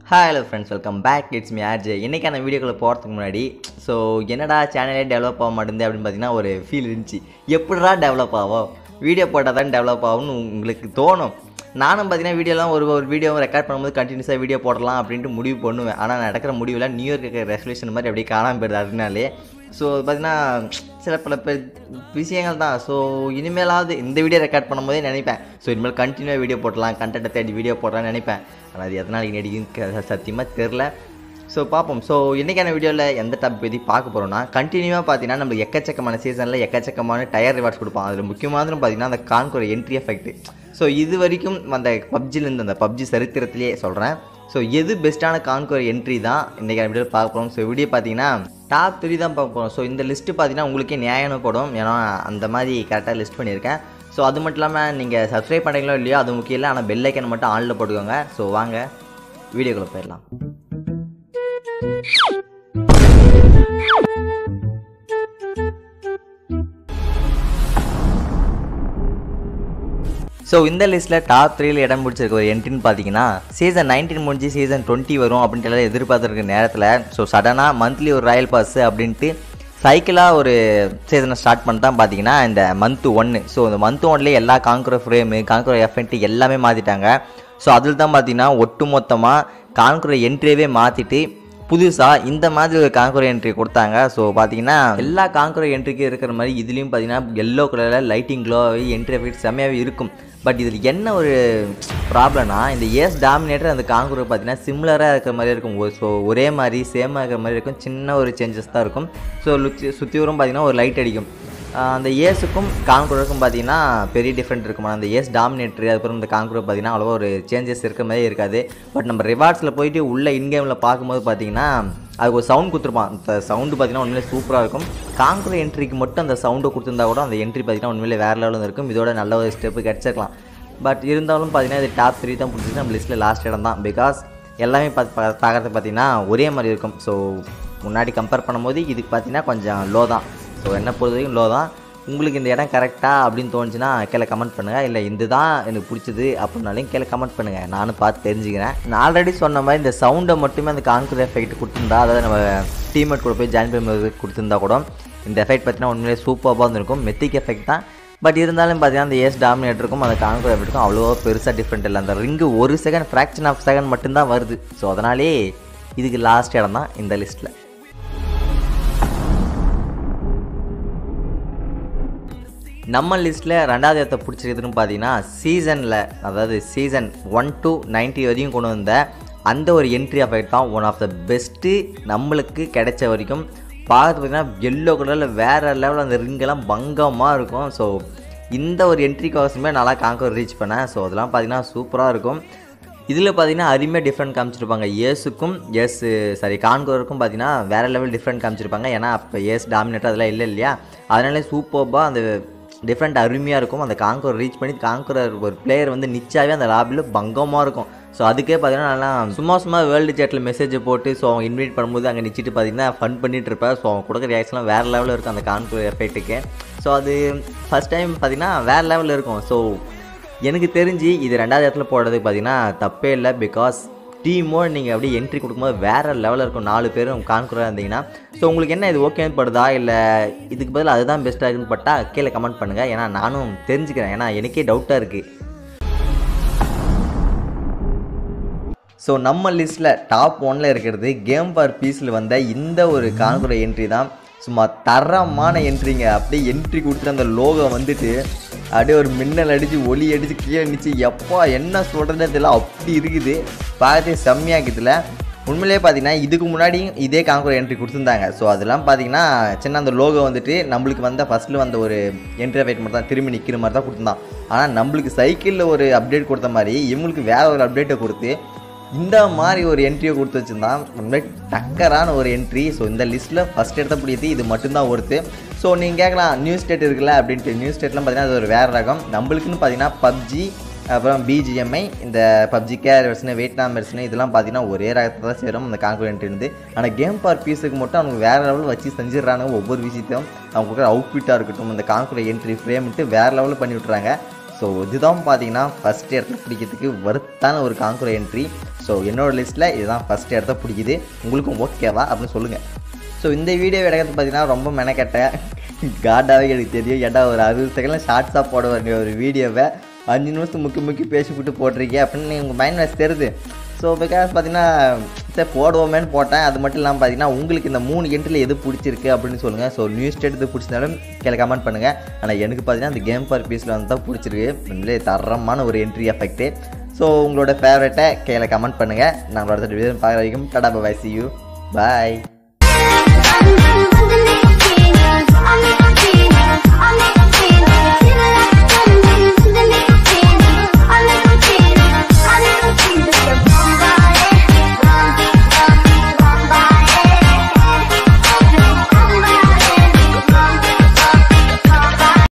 hi hello friends welcome back it's me RJ இன்றைக்கான வீடியோக்குள்ளே போகிறதுக்கு முன்னாடி ஸோ என்னடா சேனலே டெவலப் ஆக மாட்டேங்குது அப்படின்னு பார்த்தீங்கன்னா ஒரு ஃபீல் இருந்துச்சு எப்படிடா டெவலப் ஆகும் வீடியோ போட்டால் தான் டெவலப் ஆகும்னு உங்களுக்கு தோணும் நானும் பார்த்தீங்கன்னா வீடியோலாம் ஒரு ஒரு வீடியோ ரெக்கார்ட் பண்ணும்போது கண்டினியூஸாக வீடியோ போடலாம் அப்படின்ட்டு முடிவு பண்ணுவேன் ஆனால் நடக்கிற முடிவில் நியூ இயர்க்கு ரெசல்யூஷன் மாதிரி அப்படியே காணாமல் போயிடுது அதனாலே ஸோ பார்த்தீங்கன்னா சில பல பெ- விஷயங்கள் தான் ஸோ இனிமேலாவது இந்த வீடியோ ரெக்கார்ட் பண்ணும்போதே நினைப்பேன் ஸோ இனிமேல் கண்டினியூவாக வீடியோ போடலாம் கண்டென்ட்டை தேடி வீடியோ போடலாம்னு நினைப்பேன் ஆனால் அது எதனால் நடிக்கும் சத்தியமாக தெரில ஸோ பார்ப்போம் ஸோ இன்றைக்கான வீடியோவில் எந்த டாபிக் பற்றி பார்க்க போகிறோம்னா கண்டினியூவாக பார்த்தீங்கன்னா நம்ம எக்கச்சக்கமான சீசனில் எக்கச்சக்கமான டயர் ரிவார்ட்ஸ் கொடுப்போம் அதில் முக்கியமானது பார்த்தீங்கன்னா அந்த கான்கோர் என்ட்ரி எஃபெக்ட் ஸோ இது வரைக்கும் அந்த பப்ஜிலேருந்து அந்த பப்ஜி சரித்திரத்திலேயே சொல்கிறேன் ஸோ எது பெஸ்ட்டான கான்கோர் என்ட்ரி தான் இன்றைக்கான வீடியோ பார்க்க போகிறோம் ஸோ வீடியோ பார்த்தீங்கன்னா டாப் த்ரீ தான் பார்க்க போகிறோம் ஸோ இந்த லிஸ்ட்டு பார்த்தீங்கன்னா உங்களுக்கே நியாயம் படும் ஏன்னா அந்த மாதிரி கரெக்டாக லிஸ்ட் பண்ணியிருக்கேன் ஸோ அது மட்டும் இல்லாமல் நீங்கள் சப்ஸ்கிரைப் பண்ணுறீங்களோ இல்லையோ அது முக்கியம் இல்லை ஆனால் பெல் ஐக்கன் மட்டும் ஆனில் போட்டுக்கோங்க ஸோ வாங்க வீடியோக்குள்ளே போயிடலாம் ஸோ இந்த லிஸ்ட்டில் டாப் த்ரீல இடம் பிடிச்சிருக்க ஒரு என்ட்ரின்னு பார்த்தீங்கன்னா சீசன் நைன்டீன் முடிஞ்சு சீசன் டுவெண்ட்டி வரும் அப்படின்ட்டு எல்லாம் எதிர்பார்த்துருக்க நேரத்தில் ஸோ சடனாக மந்த்லி ஒரு ராயல் பாஸ் அப்படின்ட்டு சைக்கிளாக ஒரு சீசனை ஸ்டார்ட் பண்ணிட்டு தான் பார்த்தீங்கன்னா இந்த மந்த் ஒன்று ஸோ இந்த மந்த் ஒன்லேயே எல்லா கான்குரோ ஃப்ரேமு கான்குரோ எஃபெக்ட் எல்லாமே மாற்றிட்டாங்க ஸோ அதில் தான் பார்த்தீங்கன்னா ஒட்டு மொத்தமாக கான்குரோ என்ட்ரியவே மாற்றிட்டு புதுசாக இந்த மாதிரி ஒரு கான்குரோ என்ட்ரி கொடுத்தாங்க ஸோ பார்த்தீங்கன்னா எல்லா கான்குரோ என்ட்ரிக்கும் இருக்கிற மாதிரி இதுலேயும் பார்த்தீங்கன்னா எல்லோ கலரில் லைட்டிங் க்ளோ என்ட்ரி எஃபெக்ட் செம்மையாகவே இருக்கும் பட் இதில் என்ன ஒரு ப்ராப்ளம்னா இந்த ஏஸ் டாமினேட்டர் அந்த கான்குரோ பார்த்தீங்கன்னா சிமிலராக இருக்கிற மாதிரி இருக்கும் ஸோ ஒரே மாதிரி சேமாக இருக்கிற மாதிரி இருக்கும் சின்ன ஒரு சேஞ்சஸ் தான் இருக்கும் ஸோ லுச்சி சுற்றிவரும் பார்த்தீங்கன்னா ஒரு லைட் அடிக்கும் ஆஹ் அந்த ஏஸுக்கும் கான்குரோக்கும் பார்த்தீங்கன்னா பெரிய டிஃப்ரெண்ட் இருக்குமா அந்த ஏஸ் டாமினேட்டர் அதுக்கப்புறம் இந்த கான்குரோ பார்த்தீங்கன்னா அவ்வளோவா ஒரு சேஞ்சஸ் இருக்கிற மாதிரி இருக்காது பட் நம்ம ரிவார்ட்ஸில் போயிட்டு உள்ள இன்கேமில் பார்க்கும்போது பார்த்தீங்கன்னா அதுக்கு ஒரு சவுண்ட் கொடுத்துருப்பான் அந்த சவுண்டு பார்த்தீங்கன்னா உண்மையிலே சூப்பராக இருக்கும் கான்குரோ என்ட்ரிக்கு மட்டும் அந்த சவுண்டை கொடுத்துருந்தா கூட அந்த என்ட்ரி பார்த்தீங்கன்னா உண்மையிலே வேறு லெவலில் இருக்கும் இதோட நல்ல ஒரு ஸ்டெப்பு கிடச்சிருக்கலாம் பட் இருந்தாலும் பார்த்தீங்கன்னா இது டாப் த்ரீ தான் பிடிச்சிருக்கு நம்ம லிஸ்ட்டில் லாஸ்ட் இடம் தான் பிகாஸ் எல்லாமே பார்த்து பா- பார்க்கறதுக்கு பார்த்தீங்கன்னா ஒரே மாதிரி இருக்கும் ஸோ முன்னாடி கம்பேர் பண்ணும்போது இதுக்கு பார்த்தீங்கன்னா கொஞ்சம் லோ தான் ஸோ என்ன பொறுத்த வரைக்கும் லோ தான் உங்களுக்கு இந்த இடம் கரெக்டாக அப்படின்னு தோணுச்சுன்னா கீழே கமெண்ட் பண்ணுங்கள் இல்லை இது தான் எனக்கு பிடிச்சது அப்படின்னாலையும் கீழே கமெண்ட் பண்ணுங்கள் நானும் பார்த்து தெரிஞ்சுக்கிறேன் நான் ஆல்ரெடி சொன்ன மாதிரி இந்த சவுண்டை மட்டுமே அந்த கான்குர் எஃபெக்ட் கொடுத்துருந்தா அதாவது நம்ம டீம்மேட் கூட போய் ஜாயின் பண்ணும்போது கொடுத்துருந்தா கூட இந்த எஃபெக்ட் பார்த்தீங்கன்னா உண்மையிலே சூப்பராக இருந்திருக்கும் மெத்திக் எஃபெக்ட் தான் பட் இருந்தாலும் பார்த்தீங்கன்னா அந்த ஏஸ் டாமினேட்டருக்கும் அந்த கான்குர் எஃபெக்ட்டுக்கும் அவ்வளோவா பெருசாக டிஃப்ரெண்ட் இல்லை அந்த ரிங்கு ஒரு செகண்ட் ஃப்ராக்ஷன் ஆஃப் செகண்ட் மட்டும்தான் வருது ஸோ அதனாலே இதுக்கு லாஸ்ட் இடம் தான் இந்த லிஸ்ட்டில் நம்ம லிஸ்ட்டில் ரெண்டாவது இடத்த பிடிச்சிருக்குதுன்னு பார்த்தீங்கன்னா சீசனில் அதாவது சீசன் ஒன் டு 90 வரையும் கொண்டு வந்த அந்த ஒரு என்ட்ரி எஃபெக்ட் தான் ஒன் ஆஃப் த பெஸ்ட்டு நம்மளுக்கு கிடைச்ச வரைக்கும் பார்த்து பார்த்தீங்கன்னா எல்லோ கலரில் வேறு லெவலில் அந்த ரிங்கெல்லாம் பங்கமாக இருக்கும் ஸோ இந்த ஒரு என்ட்ரி கோசமே நல்லா காங்கோ ரீச் பண்ணேன் ஸோ அதெல்லாம் பார்த்தீங்கன்னா சூப்பராக இருக்கும் இதில் பார்த்தீங்கன்னா அருமையாக டிஃப்ரெண்ட் காமிச்சிருப்பாங்க ஏஸுக்கும் எஸ் சாரி கான்கோருக்கும் பார்த்தீங்கன்னா வேறு லெவல் டிஃப்ரெண்ட் காமிச்சிருப்பாங்க ஏன்னா அப்போ ஏஸ் டாமினேட்டர் அதெல்லாம் இல்லை இல்லையா அதனால சூப்பர்பாக அந்த டிஃப்ரெண்ட் அருமையாக இருக்கும் அந்த காங்கோர் ரீச் பண்ணி காங்கோர் ஒரு பிளேயர் வந்து நிச்சாவே அந்த லாபியில் பங்கமாக இருக்கும் ஸோ அதுக்கே பார்த்தீங்கன்னா நல்லா சும்மா சும்மா வேர்ல்டு சேட்டில் மெசேஜ் போட்டு ஸோ அவங்க இன்வைட் பண்ணும்போது அங்கே நிச்சிட்டு பார்த்தீங்கன்னா ஃபன் பண்ணிட்டு இருப்பேன் ஸோ அவங்க கொடுக்குற ரியாக்ஷன்லாம் வேறு லெவலில் இருக்கும் அந்த கான்கோர் எஃபெக்ட்டுக்கு ஸோ அது ஃபஸ்ட் டைம் பார்த்தீங்கன்னா வேறு லெவலில் இருக்கும் ஸோ எனக்கு தெரிஞ்சு இது ரெண்டாவது இடத்துல போடுறதுக்கு பார்த்தீங்கன்னா தப்பே இல்லை பிகாஸ் டீமோடு நீங்கள் அப்படியே என்ட்ரி கொடுக்கும்போது வேறு லெவலில் இருக்கும் நாலு பேரும் கான்குராக இருந்தீங்கன்னா ஸோ உங்களுக்கு என்ன இது ஓகேன்னு படுதா இல்லை இதுக்கு பதில் அதுதான் பெஸ்ட்டாக இருக்குன்னு பட்டா கீழே கமெண்ட் பண்ணுங்கள் ஏன்னா நானும் தெரிஞ்சுக்கிறேன் ஏன்னா எனக்கே டவுட்டாக இருக்குது ஸோ நம்ம லிஸ்ட்டில் டாப் ஒன்ல இருக்கிறது கேம் ஃபார் பீஸில் வந்த இந்த ஒரு கான்குர என்ட்ரி தான் சும்மா தரமான என்ட்ரிங்க அப்படியே என்ட்ரி கொடுத்துட்டு அந்த லோகோ வந்துட்டு அப்படியே ஒரு மின்னல் அடித்து ஒளி அடித்து கீழே நிச்சு எப்பா என்ன சொல்கிறதே தெரியல அப்படி இருக்குது பார்த்து செம்மையாக இருக்குதுல உண்மையிலேயே பார்த்தீங்கன்னா இதுக்கு முன்னாடி இதே கான்குர என்ட்ரி கொடுத்துருந்தாங்க ஸோ அதெல்லாம் பார்த்தீங்கன்னா சின்ன அந்த லோகோ வந்துட்டு நம்மளுக்கு வந்த ஃபஸ்ட்டில் வந்த ஒரு என்ட்ரி வெயிட் மட்டும் தான் திரும்பி நிற்கிற மாதிரி தான் கொடுத்துருந்தான் ஆனால் நம்மளுக்கு சைக்கிளில் ஒரு அப்டேட் கொடுத்த மாதிரி இவங்களுக்கு வேற ஒரு அப்டேட்டை கொடுத்து இந்த மாதிரி ஒரு என்ட்ரியை கொடுத்து வச்சுருந்தான் உண்மையை டக்கரான ஒரு என்ட்ரி ஸோ இந்த லிஸ்ட்டில் ஃபஸ்ட் எடுத்த பிடித்து இது மட்டும்தான் ஒருத்து ஸோ நீங்கள் கேட்கலாம் நியூ ஸ்டேட் இருக்குல்ல அப்படின்ட்டு நியூ ஸ்டேட்லாம் பார்த்தீங்கன்னா அது ஒரு வேறு ரகம் நம்மளுக்குன்னு பார்த்தீங்கன்னா பப்ஜி அப்புறம் பிஜிஎம்ஐ இந்த பப்ஜி கேர் வெர்ஷனு வியட்நாம் வெர்ஷனு இதெல்லாம் பார்த்தீங்கன்னா ஒரே ரகத்தை தான் சேரும் அந்த கான்குரண்ட் இருந்து ஆனால் கேம் ஃபார் பீஸுக்கு மட்டும் அவங்க வேறு லெவலில் வச்சு செஞ்சிடறாங்க ஒவ்வொரு விஷயத்தையும் அவங்க கொடுக்குற அவுட்ஃபிட்டாக இருக்கட்டும் அந்த கான்குர என்ட்ரி ஃப்ரேம்ட்டு வேறு லெவலில் பண்ணி விட்றாங்க ஸோ இதுதான் பார்த்தீங்கன்னா ஃபஸ்ட் இடத்துல பிடிக்கிறதுக்கு வருத்தான ஒரு காங்குரோ என்ட்ரி ஸோ என்னோட லிஸ்ட்டில் இதுதான் ஃபஸ்ட் இடத்த பிடிக்குது உங்களுக்கும் ஓகேவா அப்படின்னு சொல்லுங்கள் ஸோ இந்த வீடியோ எடுக்கிறது பார்த்தீங்கன்னா ரொம்ப மெனக்கெட்டேன் காடாவே எனக்கு தெரியும் ஏன்டா ஒரு அறுபது செகண்டில் ஷார்ட்ஸாக போட வேண்டிய ஒரு வீடியோவை அஞ்சு நிமிஷம் முக்கி முக்கி பேசி விட்டு போட்டிருக்கீங்க அப்படின்னு உங்கள் மைண்ட் வாய்ஸ் தெரியுது ஸோ பிகாஸ் பார்த்தீங்கன்னா சரி போடுவோமேன்னு போட்டேன் அது மட்டும் இல்லாமல் பார்த்தீங்கன்னா உங்களுக்கு இந்த மூணு என்ட்ரியில் எது பிடிச்சிருக்கு அப்படின்னு சொல்லுங்கள் ஸோ நியூஸ் ஸ்டேட் எது பிடிச்சிருந்தாலும் கீழே கமெண்ட் பண்ணுங்கள் ஆனால் எனக்கு பார்த்தீங்கன்னா அந்த கேம் ஃபார் பீஸில் வந்து தான் பிடிச்சிருக்கு உண்மையிலே தரமான ஒரு என்ட்ரி எஃபெக்ட்டு ஸோ உங்களோட ஃபேவரட்டை கீழே கமெண்ட் பண்ணுங்கள் நாங்களோட வீடியோ பார்க்குற வரைக்கும் டடா பாய் சி யூ பாய்